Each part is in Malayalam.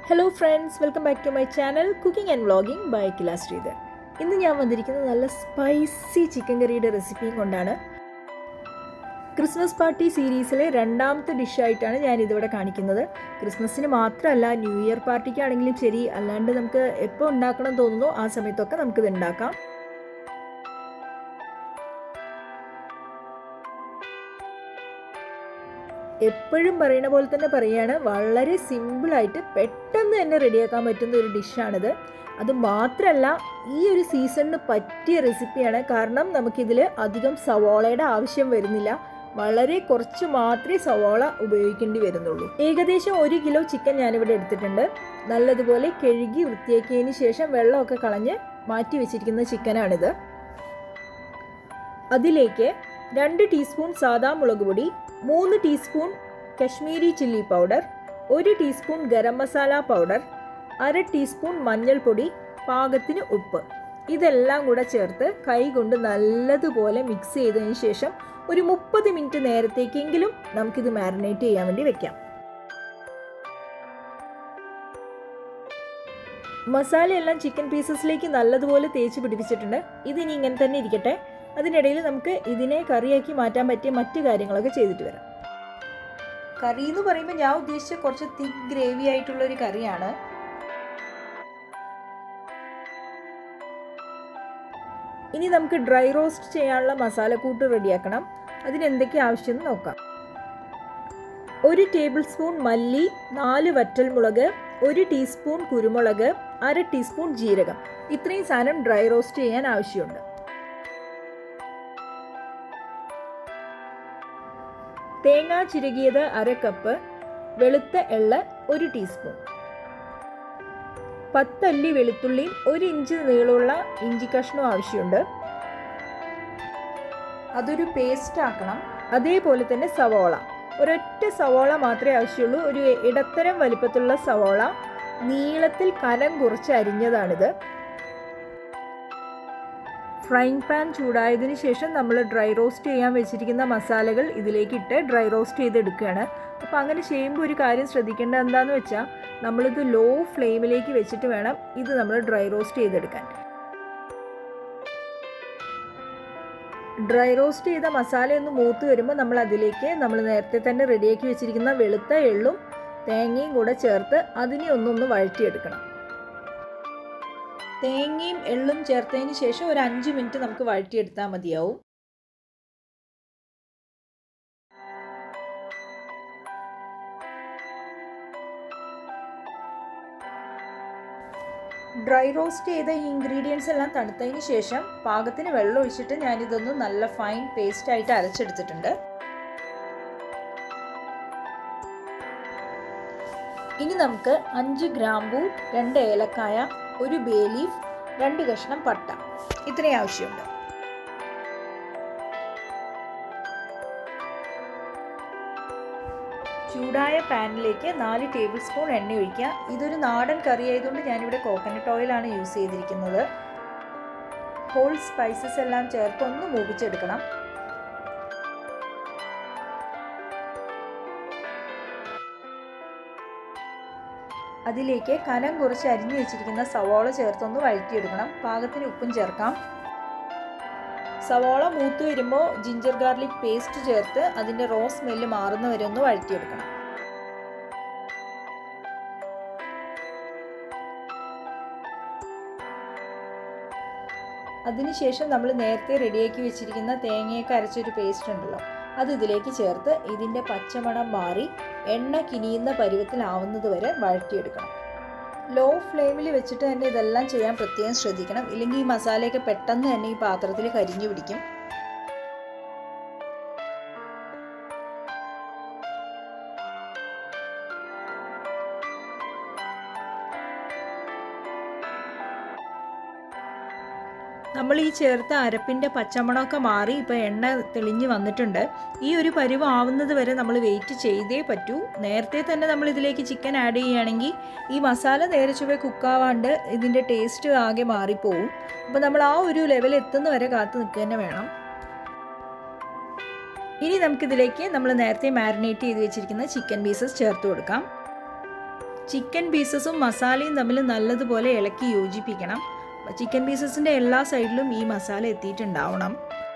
hello friends welcome back to my channel cooking and vlogging by കില ശ്രീധർ ഇന്ന് ഞാൻ വന്നിരിക്കുന്നത് നല്ല സ്പൈസി ചിക്കൻ കറിയുടെ റെസിപ്പിയും കൊണ്ടാണ് ക്രിസ്മസ് പാർട്ടി സീരീസിലെ രണ്ടാമത്തെ ഡിഷായിട്ടാണ് ഞാൻ ഇതിവിടെ കാണിക്കുന്നത് ക്രിസ്മസിന് മാത്രമല്ല ന്യൂ ഇയർ പാർട്ടിക്കാണെങ്കിലും ശരി അല്ലാണ്ട് നമുക്ക് എപ്പോൾ ഉണ്ടാക്കണം തോന്നുന്നോ ആ സമയത്തൊക്കെ നമുക്കിത് ഉണ്ടാക്കാം എപ്പോഴും പറയുന്ന പോലെ തന്നെ പറയുകയാണ് വളരെ സിമ്പിളായിട്ട് പെട്ടെന്ന് തന്നെ റെഡിയാക്കാൻ പറ്റുന്ന ഒരു ഡിഷാണിത് അത് മാത്രമല്ല ഈ ഒരു സീസണിന് പറ്റിയ റെസിപ്പിയാണ് കാരണം നമുക്കിതിൽ അധികം സവോളയുടെ ആവശ്യം വരുന്നില്ല വളരെ കുറച്ച് മാത്രമേ സവോള ഉപയോഗിക്കേണ്ടി വരുന്നുള്ളൂ ഏകദേശം ഒരു കിലോ ചിക്കൻ ഞാനിവിടെ എടുത്തിട്ടുണ്ട് നല്ലതുപോലെ കഴുകി വൃത്തിയാക്കിയതിന് ശേഷം വെള്ളമൊക്കെ കളഞ്ഞ് മാറ്റി വെച്ചിരിക്കുന്ന ചിക്കനാണിത് അതിലേക്ക് രണ്ട് ടീസ്പൂൺ സാദാ മുളക് പൊടി മൂന്ന് ടീസ്പൂൺ കശ്മീരി ചില്ലി പൗഡർ ഒരു ടീസ്പൂൺ ഗരം മസാല പൗഡർ അര ടീസ്പൂൺ മഞ്ഞൾപ്പൊടി പാകത്തിന് ഉപ്പ് ഇതെല്ലാം കൂടെ ചേർത്ത് കൈ കൊണ്ട് നല്ലതുപോലെ മിക്സ് ചെയ്തതിന് ശേഷം ഒരു മുപ്പത് മിനിറ്റ് നേരത്തേക്കെങ്കിലും നമുക്കിത് മാരിനേറ്റ് ചെയ്യാൻ വേണ്ടി വെക്കാം മസാലയെല്ലാം ചിക്കൻ പീസസിലേക്ക് നല്ലതുപോലെ തേച്ച് പിടിപ്പിച്ചിട്ടുണ്ട് ഇതിനി ഇങ്ങനെ തന്നെ ഇരിക്കട്ടെ അതിനിടയിൽ നമുക്ക് ഇതിനെ കറിയാക്കി മാറ്റാൻ പറ്റിയ മറ്റു കാര്യങ്ങളൊക്കെ ചെയ്തിട്ട് വരാം കറി എന്ന് പറയുമ്പോൾ ഞാൻ ഉദ്ദേശിച്ച കുറച്ച് തിക്ക് ഗ്രേവി ആയിട്ടുള്ള ഒരു കറിയാണ് ഇനി നമുക്ക് ഡ്രൈ റോസ്റ്റ് ചെയ്യാനുള്ള മസാലക്കൂട്ട് റെഡിയാക്കണം അതിന് എന്തൊക്കെ ആവശ്യമെന്ന് നോക്കാം ഒരു ടേബിൾ സ്പൂൺ മല്ലി നാല് വറ്റൽമുളക് ഒരു ടീസ്പൂൺ കുരുമുളക് അര ടീസ്പൂൺ ജീരകം ഇത്രയും സാധനം ഡ്രൈ റോസ്റ്റ് ചെയ്യാൻ ആവശ്യമുണ്ട് തേങ്ങ ചിരകിയത് അര കപ്പ് വെളുത്ത എള്ള് ഒരു ടീസ്പൂൺ പത്തല്ലി വെളുത്തുള്ളിയും ഒരു ഇഞ്ച് നീളമുള്ള ഇഞ്ചി കഷ്ണവും ആവശ്യമുണ്ട് അതൊരു പേസ്റ്റ് ആക്കണം അതേപോലെ തന്നെ സവോള ഒരൊറ്റ സവോള മാത്രമേ ആവശ്യമുള്ളൂ ഒരു ഇടത്തരം വലിപ്പത്തിലുള്ള സവോള നീളത്തിൽ കനം കുറച്ച് അരിഞ്ഞതാണിത് ഫ്രൈങ് പാൻ ചൂടായതിന് ശേഷം നമ്മൾ ഡ്രൈ റോസ്റ്റ് ചെയ്യാൻ വെച്ചിരിക്കുന്ന മസാലകൾ ഇതിലേക്ക് ഇട്ട് ഡ്രൈ റോസ്റ്റ് ചെയ്തെടുക്കുകയാണ് അപ്പോൾ അങ്ങനെ ചെയ്യുമ്പോൾ ഒരു കാര്യം ശ്രദ്ധിക്കേണ്ടത് എന്താണെന്ന് വെച്ചാൽ നമ്മളിത് ലോ ഫ്ലെയിമിലേക്ക് വെച്ചിട്ട് വേണം ഇത് നമ്മൾ ഡ്രൈ റോസ്റ്റ് ചെയ്തെടുക്കാൻ ഡ്രൈ റോസ്റ്റ് ചെയ്ത മസാല ഒന്ന് മൂത്ത് വരുമ്പോൾ നമ്മൾ അതിലേക്ക് നമ്മൾ നേരത്തെ തന്നെ റെഡിയാക്കി വെച്ചിരിക്കുന്ന വെളുത്ത എള്ളും തേങ്ങയും കൂടെ ചേർത്ത് അതിനെ ഒന്നൊന്ന് വഴറ്റിയെടുക്കണം തേങ്ങയും എള്ളും ചേർത്തതിന് ശേഷം ഒരു അഞ്ച് മിനിറ്റ് നമുക്ക് വഴറ്റിയെടുത്താൽ മതിയാവും ഡ്രൈ റോസ്റ്റ് ചെയ്ത ഈ ഇൻഗ്രീഡിയൻസ് എല്ലാം തണുത്തതിന് ശേഷം പാകത്തിന് വെള്ളം ഒഴിച്ചിട്ട് ഞാനിതൊന്ന് നല്ല ഫൈൻ പേസ്റ്റ് ആയിട്ട് അരച്ചെടുത്തിട്ടുണ്ട് ഇനി നമുക്ക് അഞ്ച് ഗ്രാമ്പൂ രണ്ട് ഏലക്കായ ഒരു ബേ ലീഫ് രണ്ട് കഷ്ണം പട്ട ഇത്രയും ആവശ്യമുണ്ട് ചൂടായ പാനിലേക്ക് നാല് ടേബിൾ സ്പൂൺ എണ്ണ ഒഴിക്കുക ഇതൊരു നാടൻ കറി ആയതുകൊണ്ട് ഞാനിവിടെ കോക്കനട്ട് ഓയിലാണ് യൂസ് ചെയ്തിരിക്കുന്നത് ഹോൾ സ്പൈസസ് എല്ലാം ചേർത്ത് ഒന്ന് മൂപ്പിച്ചെടുക്കണം അതിലേക്ക് കനം കുറച്ച് അരിഞ്ഞു വെച്ചിരിക്കുന്ന സവോള ചേർത്തൊന്ന് വഴറ്റിയെടുക്കണം പാകത്തിന് ഉപ്പും ചേർക്കാം സവോള മൂത്ത് വരുമ്പോൾ ജിഞ്ചർ ഗാർലിക് പേസ്റ്റ് ചേർത്ത് അതിൻ്റെ റോ സ്മെല്ല് മാറുന്ന വരെ ഒന്ന് വഴറ്റിയെടുക്കണം അതിനുശേഷം നമ്മൾ നേരത്തെ റെഡിയാക്കി വെച്ചിരിക്കുന്ന തേങ്ങയൊക്കെ അരച്ചൊരു പേസ്റ്റ് ഉണ്ടല്ലോ അത് ഇതിലേക്ക് ചേർത്ത് ഇതിൻ്റെ പച്ചമണം മാറി എണ്ണ കിനിയുന്ന പരുവത്തിലാവുന്നത് വരെ വഴറ്റിയെടുക്കണം ലോ ഫ്ലെയിമിൽ വെച്ചിട്ട് തന്നെ ഇതെല്ലാം ചെയ്യാൻ പ്രത്യേകം ശ്രദ്ധിക്കണം ഇല്ലെങ്കിൽ ഈ മസാലയൊക്കെ പെട്ടെന്ന് തന്നെ ഈ പാത്രത്തിൽ കരിഞ്ഞു പിടിക്കും നമ്മൾ ഈ ചേർത്ത അരപ്പിൻ്റെ പച്ചമണമൊക്കെ മാറി ഇപ്പോൾ എണ്ണ തെളിഞ്ഞ് വന്നിട്ടുണ്ട് ഈ ഒരു പരുവം ആവുന്നത് വരെ നമ്മൾ വെയിറ്റ് ചെയ്തേ പറ്റൂ നേരത്തെ തന്നെ നമ്മൾ ഇതിലേക്ക് ചിക്കൻ ആഡ് ചെയ്യുകയാണെങ്കിൽ ഈ മസാല നേരെ ചുവ കുക്കാവാണ്ട് ഇതിൻ്റെ ടേസ്റ്റ് ആകെ മാറിപ്പോവും അപ്പോൾ നമ്മൾ ആ ഒരു ലെവൽ എത്തുന്ന വരെ കാത്തു നിൽക്കുക തന്നെ വേണം ഇനി നമുക്കിതിലേക്ക് നമ്മൾ നേരത്തെ മാരിനേറ്റ് ചെയ്ത് വെച്ചിരിക്കുന്ന ചിക്കൻ പീസസ് ചേർത്ത് കൊടുക്കാം ചിക്കൻ പീസസും മസാലയും തമ്മിൽ നല്ലതുപോലെ ഇളക്കി യോജിപ്പിക്കണം ചിക്കൻ പീസസിൻ്റെ എല്ലാ സൈഡിലും ഈ മസാല എത്തിയിട്ടുണ്ടാവണം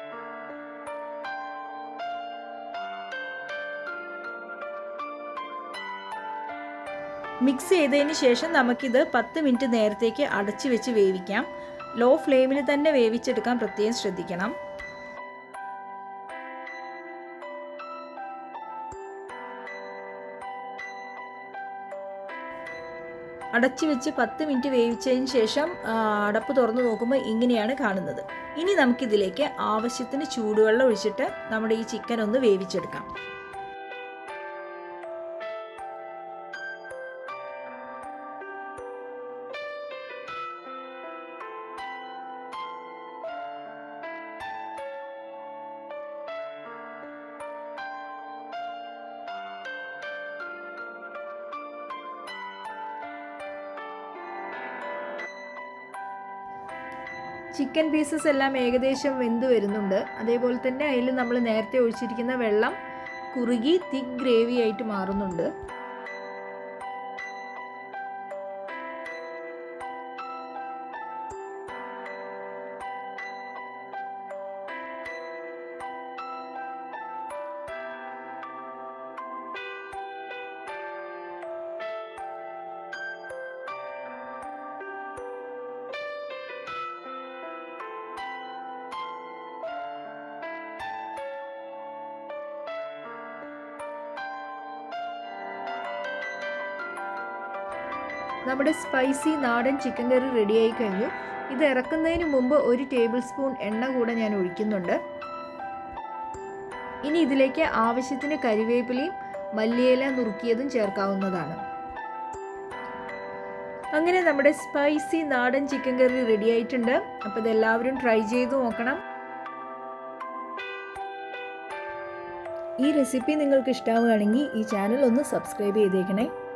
മിക്സ് ചെയ്തതിന് ശേഷം നമുക്കിത് പത്ത് മിനിറ്റ് നേരത്തേക്ക് അടച്ചു വെച്ച് വേവിക്കാം ലോ ഫ്ലെയിമിൽ തന്നെ വേവിച്ചെടുക്കാൻ പ്രത്യേകം ശ്രദ്ധിക്കണം അടച്ചു വെച്ച് പത്ത് മിനിറ്റ് വേവിച്ചതിന് ശേഷം അടപ്പ് തുറന്ന് നോക്കുമ്പോൾ ഇങ്ങനെയാണ് കാണുന്നത് ഇനി നമുക്കിതിലേക്ക് ആവശ്യത്തിന് ചൂടുവെള്ളം ഒഴിച്ചിട്ട് നമ്മുടെ ഈ ചിക്കൻ ഒന്ന് വേവിച്ചെടുക്കാം ചിക്കൻ പീസസ് എല്ലാം ഏകദേശം വെന്ത് വരുന്നുണ്ട് അതേപോലെ തന്നെ അതിൽ നമ്മൾ നേരത്തെ ഒഴിച്ചിരിക്കുന്ന വെള്ളം കുറുകി തിക് ഗ്രേവി ആയിട്ട് മാറുന്നുണ്ട് നമ്മുടെ സ്പൈസി നാടൻ ചിക്കൻ കറി റെഡിയായി കഴിഞ്ഞു ഇത് ഇറക്കുന്നതിന് മുമ്പ് ഒരു ടേബിൾ സ്പൂൺ എണ്ണ കൂടെ ഞാൻ ഒഴിക്കുന്നുണ്ട് ഇനി ഇതിലേക്ക് ആവശ്യത്തിന് കരിവേപ്പിലയും മല്ലിയില നുറുക്കിയതും ചേർക്കാവുന്നതാണ് അങ്ങനെ നമ്മുടെ സ്പൈസി നാടൻ ചിക്കൻ കറി റെഡി ആയിട്ടുണ്ട് അപ്പോൾ ഇതെല്ലാവരും ട്രൈ ചെയ്ത് നോക്കണം ഈ റെസിപ്പി നിങ്ങൾക്ക് ഇഷ്ടമാവുകയാണെങ്കിൽ ഈ ചാനൽ ഒന്ന് സബ്സ്ക്രൈബ് ചെയ്തേക്കണേ